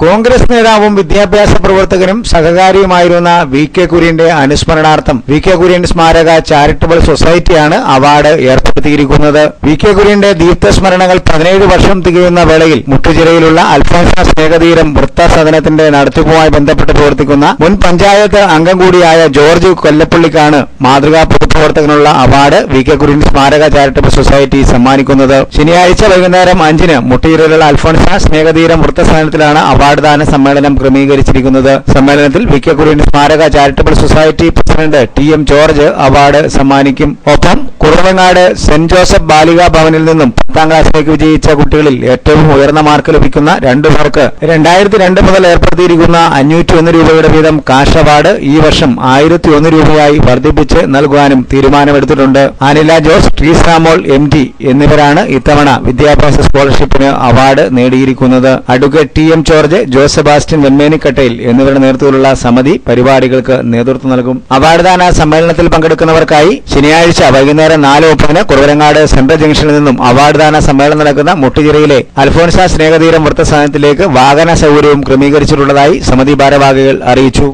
കോൺഗ്രസ് നേതാവും വിദ്യാഭ്യാസ പ്രവർത്തകനും സഹകാരിയുമായിരുന്ന വി കെ കുര്യന്റെ അനുസ്മരണാർത്ഥം വി കെ കുര്യൻ സ്മാരക ചാരിറ്റബിൾ സൊസൈറ്റിയാണ് അവാർഡ് ഏർപ്പെടുത്തിയിരിക്കുന്നത് വി കെ കുര്യന്റെ ദീപ്തസ്മരണകൾ പതിനേഴ് വർഷം തികയുന്ന വേളയിൽ മുട്ടുചിറയിലുള്ള അൽഫോൻസ സ്നേഹതീരം വൃത്തസദനത്തിന്റെ നടത്തിപ്പുമായി ബന്ധപ്പെട്ട് പ്രവർത്തിക്കുന്ന മുൻ പഞ്ചായത്ത് അംഗം കൂടിയായ ജോർജ് കൊല്ലപ്പള്ളിക്കാണ് മാതൃകാ പൊതുപ്രവർത്തകനുള്ള അവാർഡ് വി കെ കുര്യൻ സ്മാരക ചാരിറ്റബിൾ സൊസൈറ്റി സമ്മാനിക്കുന്നത് ശനിയാഴ്ച വൈകുന്നേരം അഞ്ചിന് മുട്ടിയിലുള്ള അൽഫോൺസ സ്നേഹതീരം വൃത്തസ്ഥാനത്തിലാണ് അവാർഡ് ദാന സമ്മേളനം ക്രമീകരിച്ചിരിക്കുന്നത് സമ്മേളനത്തിൽ വി കെ കുര്യൻ സ്മാരക charitable society president T M George award സമ്മാനിക്കും ഒപ്പം കുറവങ്ങാട് സെന്റ് ജോസഫ് ബാലികാ ഭവനിൽ നിന്നും പത്താം ക്ലാസ്സിലേക്ക് വിജയിച്ച കുട്ടികളിൽ ഏറ്റവും ഉയർന്ന മാർക്ക് ലഭിക്കുന്ന രണ്ടു പേർക്ക് രണ്ടായിരത്തി രണ്ട് മുതൽ ഏർപ്പെടുത്തിയിരിക്കുന്ന അഞ്ഞൂറ്റി ഒന്ന് രൂപയുടെ വീതം കാഷ് അവാർഡ് ഈ വർഷം ആയിരത്തി ഒന്ന് രൂപയായി വർദ്ധിപ്പിച്ച് നൽകുവാനും തീരുമാനമെടുത്തിട്ടുണ്ട് Anila Jose Treesamol M T എന്നിവരാണ് ഇത്തവണ വിദ്യാഭ്യാസ സ്കോളർഷിപ്പിന് അവാർഡ് നേടിയിരിക്കുന്നത് advocate T M George Jose Sebastian വെമ്മേനിക്കട്ടയിൽ എന്നിവരുടെ നേതൃത്വത്തിലുള്ള സമിതി പരിപാടികൾക്ക് നേതൃത്വം നൽകും അവാർഡ് ദാന സമ്മേളനത്തിൽ പങ്കെടുക്കുന്നവർക്കായി ശനിയാഴ്ച വൈകുന്നേരം നാല് മുപ്പതിന് കുറവരങ്ങാട് സെൻട്രൽ ജംഗ്ഷനിൽ നിന്നും അവാർഡ് ദാന സമ്മേളനം നടക്കുന്ന മുട്ടുചിറയിലെ അൽഫോൻസ സ്നേഹതീരം വൃത്തസ്ഥാനത്തിലേക്ക് വാഹന സൗകര്യവും ക്രമീകരിച്ചിട്ടുള്ളതായി സമിതി ഭാരവാഹികൾ അറിയിച്ചു